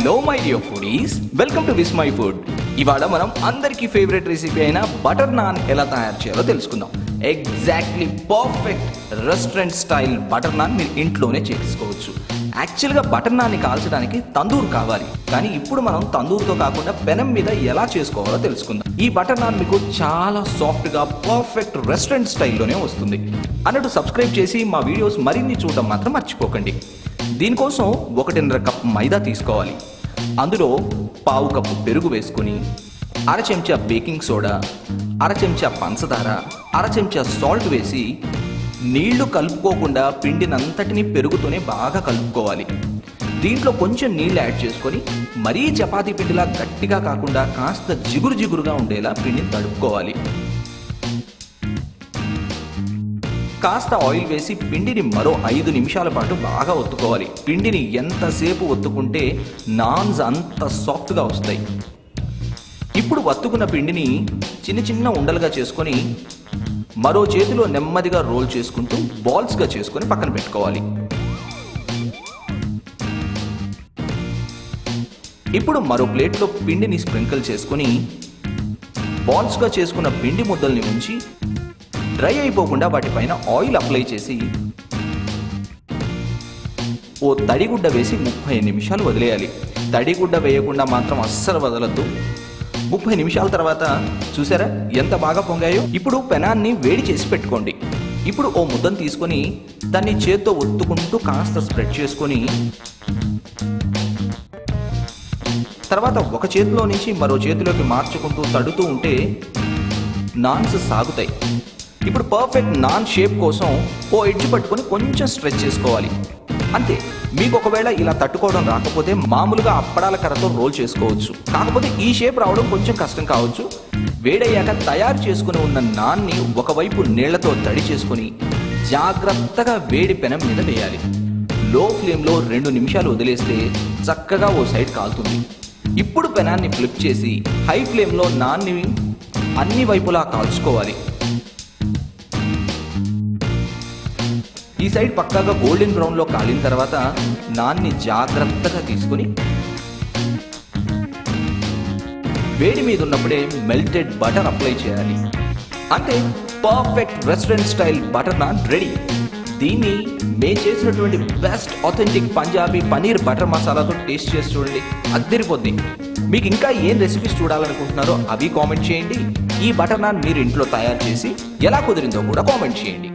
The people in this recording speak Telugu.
hello my dear foodies welcome to Vismai food ఇవాళ మనం అందరికీ ఫేవరెట్ రెసిపీ అయిన బటర్ నాన్ ఎలా తయారు చేయాలో తెలుసుకుందాం exactly perfect restaurant style butter naan మీరు ఇంట్లోనే చేసుకోవచ్చు యాక్చువల్గా బటర్ నాన్ని కాల్చడానికి తందూరు కావాలి కానీ ఇప్పుడు మనం తందూరుతో కాకుండా పెనం మీద ఎలా చేసుకోవాలో తెలుసుకుందాం ఈ బటర్ నాన్ మీకు చాలా సాఫ్ట్గా పర్ఫెక్ట్ రెస్టారెంట్ స్టైల్లోనే వస్తుంది అన్నట్టు సబ్స్క్రైబ్ చేసి మా వీడియోస్ మరిన్ని చూడడం మాత్రం మర్చిపోకండి దీనికోసం ఒకటిన్నర కప్ మైదా తీసుకోవాలి అందులో పావు కప్పు పెరుగు వేసుకొని అర చెంచా బేకింగ్ సోడా అర చెంచా పంచదార అర చెంచా సాల్ట్ వేసి నీళ్లు కలుపుకోకుండా పిండినంతటిని పెరుగుతోనే బాగా కలుపుకోవాలి దీంట్లో కొంచెం నీళ్ళు యాడ్ చేసుకొని మరీ చపాతీ పిండిలా గట్టిగా కాకుండా కాస్త జిగురు జిగురుగా ఉండేలా పిండిని తడుపుకోవాలి కాస్త ఆయిల్ వేసి పిండిని మరో ఐదు నిమిషాల పాటు బాగా ఒత్తుకోవాలి పిండిని ఎంతసేపు ఒత్తుకుంటే నాన్స్ అంత సాఫ్ట్గా వస్తాయి ఇప్పుడు వత్తుకున్న పిండిని చిన్న చిన్న ఉండలుగా చేసుకొని మరో చేతిలో నెమ్మదిగా రోల్ చేసుకుంటూ బాల్స్గా చేసుకొని పక్కన పెట్టుకోవాలి ఇప్పుడు మరో ప్లేట్లో పిండిని స్ప్రింకిల్ చేసుకొని బాల్స్గా చేసుకున్న పిండి ముద్దల్ని ఉంచి డ్రై అయిపోకుండా వాటిపైన ఆయిల్ అప్లై చేసి ఓ తడిగుడ్డ వేసి ముప్పై నిమిషాలు వదిలేయాలి తడిగుడ్డ వేయకుండా మాత్రం అస్సలు వదలద్దు ముప్పై నిమిషాల తర్వాత చూసారా ఎంత బాగా పొంగాయో ఇప్పుడు పెనాన్ని వేడి చేసి పెట్టుకోండి ఇప్పుడు ఓ ముద్దను తీసుకొని దాన్ని చేత్తో ఒత్తుకుంటూ కాస్త స్ప్రెడ్ చేసుకొని తర్వాత ఒక చేతిలో నుంచి మరో చేతిలోకి మార్చుకుంటూ తడుతూ ఉంటే నాన్స్ సాగుతాయి ఇప్పుడు పర్ఫెక్ట్ నాన్ షేప్ కోసం ఓ ఎడ్జ్ పట్టుకొని కొంచెం స్ట్రెచ్ చేసుకోవాలి అంతే మీకు ఒకవేళ ఇలా తట్టుకోవడం రాకపోతే మామూలుగా అప్పడాల కర్రతో రోల్ చేసుకోవచ్చు కాకపోతే ఈ షేప్ రావడం కొంచెం కష్టం కావచ్చు వేడయ్యాక తయారు చేసుకుని ఉన్న నాన్ని ఒకవైపు నీళ్లతో తడి చేసుకుని జాగ్రత్తగా వేడి పెనం మీద వేయాలి లో ఫ్లేమ్లో రెండు నిమిషాలు వదిలేస్తే చక్కగా ఓ సైడ్ కాలుతుంది ఇప్పుడు పెనాన్ని ఫ్లిప్ చేసి హై ఫ్లేమ్లో నాన్ని అన్ని వైపులా కాల్చుకోవాలి ఈ సైడ్ పక్కాగా గోల్డెన్ బ్రౌన్ లో కాలిన తర్వాత నాన్ని జాగ్రత్తగా తీసుకుని వేడి మీద ఉన్నప్పుడే మెల్టెడ్ బటర్ అప్లై చేయాలి అంటే perfect restaurant style butter naan ready దీన్ని మేము చేసినటువంటి best authentic Punjabi paneer butter మసాలాతో టేస్ట్ చేసి చూడండి అద్దరిపోద్ది మీకు ఇంకా ఏం రెసిపీస్ చూడాలనుకుంటున్నారో అవి కామెంట్ చేయండి ఈ బటర్ నాన్ మీరు ఇంట్లో తయారు చేసి ఎలా కుదిరిందో కూడా కామెంట్ చేయండి